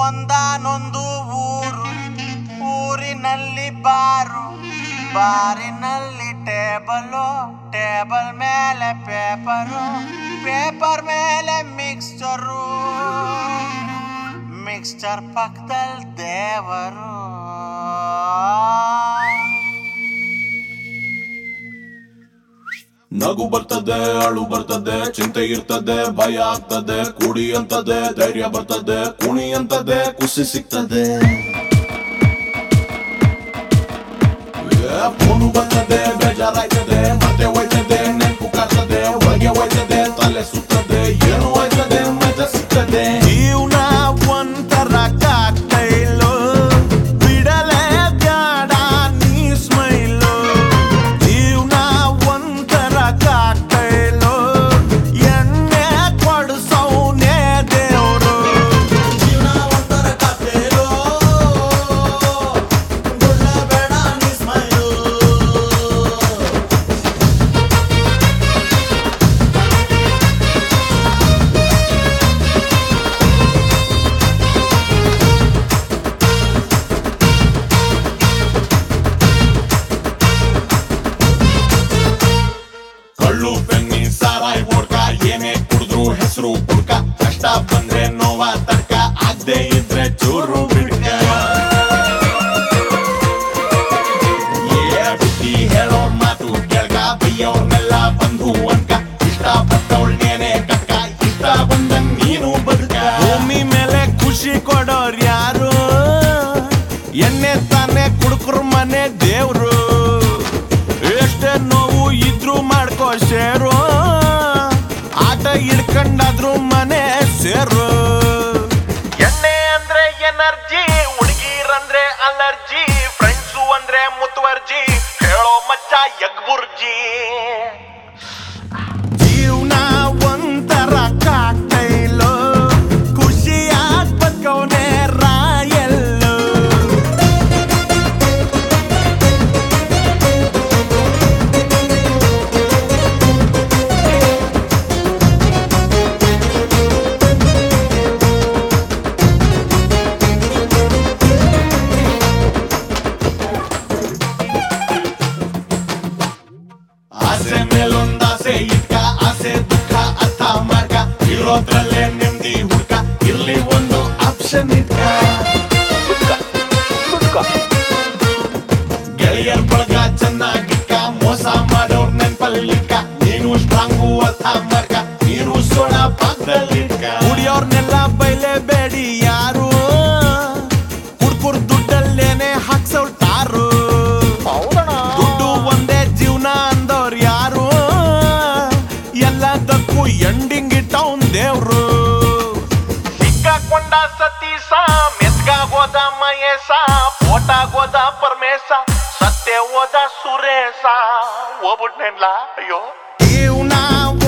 ಒಂದಾನೊಂದು ಊರು ಊರಿನಲ್ಲಿ ಬಾರು ಬಾರಿನಲ್ಲಿ ಟೇಬಲು ಟೇಬಲ್ ಮೇಲೆ ಪೇಪರು ಪೇಪರ್ ಮೇಲೆ ಮಿಕ್ಸ್ಚರು ಮಿಕ್ಸ್ಚರ್ ಪಕ್ಕದಲ್ಲಿ ದೇವರು ನಗು ಬರ್ತದೆ ಅಳು ಬರ್ತದೆ ಚಿಂತೆ ಇರ್ತದೆ ಭಯ ಆಗ್ತದೆ ಕುಡಿ ಅಂತದೆ ಧೈರ್ಯ ಬರ್ತದೆ ಕುಣಿ ಅಂತದೆ ಖುಷಿ ಸಿಗ್ತದೆ ಫೋನು ಬರ್ತದೆ ಬೇಜಾರಾಯ್ತದೆ ಮತ್ತೆ ಹೋಯ್ತದೆ ನೆನಪು ಕಾಡ್ತದೆ ಒಳಗೆ ಹೋಯ್ತದೆ ತಲೆ ಸುತ್ತದೆ ಏನು ಹೋಯ್ತದೆ ಮಜಾ ಸಿಗ್ತದೆ ಜೀವನ ಒಂಥರ ಕಾಕ್ಟೈಲು ಬಿಡಲೇ ಬ್ಯಾಡ ನೀ ಸ್ಮೈಲು ಜೀವನ ಒಂಥರ ಕಾಕ್ಟೈಲು ಎಣ್ಣೆ ಕೊಡ್ಸೌನೇ ದೇವ್ರು ಜೀವನ ಒಂಥರ ಕಾಕ್ಟೈಲು ಬಿಡಲೇಬೇಡ ನೀ ಸ್ಮೈಲು ಕಳ್ಳು ಬೆನ್ನಿ ಸಾರಾಯ್ ಓಡ್ಕ ಏನೇ ಕುಡಿದ್ರು ಹೆಸರು ಪುಡ್ಕ ಕಷ್ಟ ಬಂದ್ರೆ ನೋವ ತಡ್ಕ ಆಗದೆ ಇದ್ರೆ ಚೂರು ಬಿಡ್ಕ ಏ ಬುದ್ಧಿ ಹೇಳೋರ್ ಮಾತು ಕೇಳ್ಕ ಬೈಯೋರ್ನೆಲ್ಲ ಬಂಧು ಅನ್ಕ ಇಷ್ಟ ಪಟ್ಟವಳ್ನೇನೆ ಕಟ್ಕ ಇಷ್ಟ ಬಂದಂಗ್ ನೀನು ಬದುಕ ಭೂಮಿ ಮೇಲೆ ಖುಷಿ ಕೊಡೋರ್ ಯಾರು ಎಣ್ಣೆ ತಾನೇ ಕುಡ್ಕರ್ ಮನೆ ದೇವ್ರು ಎಷ್ಟೇ ನೋವು ಇದ್ರು ಮಾಡ್ಕೋ ಶೇರು ಆಟ ಹಿಡ್ಕೊಂಡಾದ್ರು ಮನೆ ಸೇರು ಎಣ್ಣೆ ಅಂದ್ರೆ ಎನರ್ಜಿ ಹುಡುಗಿರಂದ್ರೆ ಅಲರ್ಜಿ ಫ್ರೆಂಡ್ಸು ಅಂದ್ರೆ ಮುತುವರ್ಜಿ ಹೇಳೋ ಮಚ್ಚ ಯಗ್ಬುರ್ಜಿ ಜೀವನ ಒಂಥರ ಕಾಕ್ಟೈಲು ಖುಷಿಯಾಗ್ ಬದುಕವ್ನೆ ರಾಯಲ್ಲು ಆಸೆ ಮೇಲೊಂದಾಸೆ ಇಟ್ಕ ಆಸೆ ದುಃಖ ಅರ್ಥ ಮಾಡ್ಕ ಇರೋದ್ರಲ್ಲೇ ನೆಮ್ಮದಿ ಹುಡ್ಕ ಇಲ್ಲಿ ಒಂದು ಆಪ್ಷನ್ ಇಟ್ಕ ಗೆಳೆಯರ್ ಬಳಗ ಚೆನ್ನಾಗಿಟ್ಕ ಮೋಸ ಮಾಡೋರ್ ನೆನ್ಪಲ್ಲಿಟ್ಕ ನೀನು ಸ್ಟ್ರಾಂಗು ಅರ್ಥ ಮಾಡ್ಕ ನೀನು ಸೋಡ ಪಾಕದಲ್ಲಿಟ್ಕ ಕುಡಿಯೋರ್ನೆಲ್ಲ ಬೈಲೇಬೇಡಿ ಯಾರು ಕುಡ್ಕುರ್ ದುಡ್ಡಲ್ಲೇನೆ ಹಾಕ್ಸೌಳ್ತಾರು ದುಡ್ಡು ಒಂದೇ ಜೀವನ ಅಂದವ್ರು ಯಾರು ಎಲ್ಲದಕ್ಕೂ ಎಂಡಿಂಗ್ ಇಟ್ಟವ್ನ್ ದೇವ್ರು ಸಿಕ್ಕಾಕೊಂಡ ಸತೀಸ ಮೆತ್ಗಾಗೋದ ಮಹೇಶ ಫೋಟಾಗೋದ ಪರಮೇಶ ಸತ್ಯ ಹೋದ ಸುರೇಶ ಹೋಗ್ಬಿಟ್ನೆಲ್ಲ ಅಯ್ಯೋ ಜೀವನ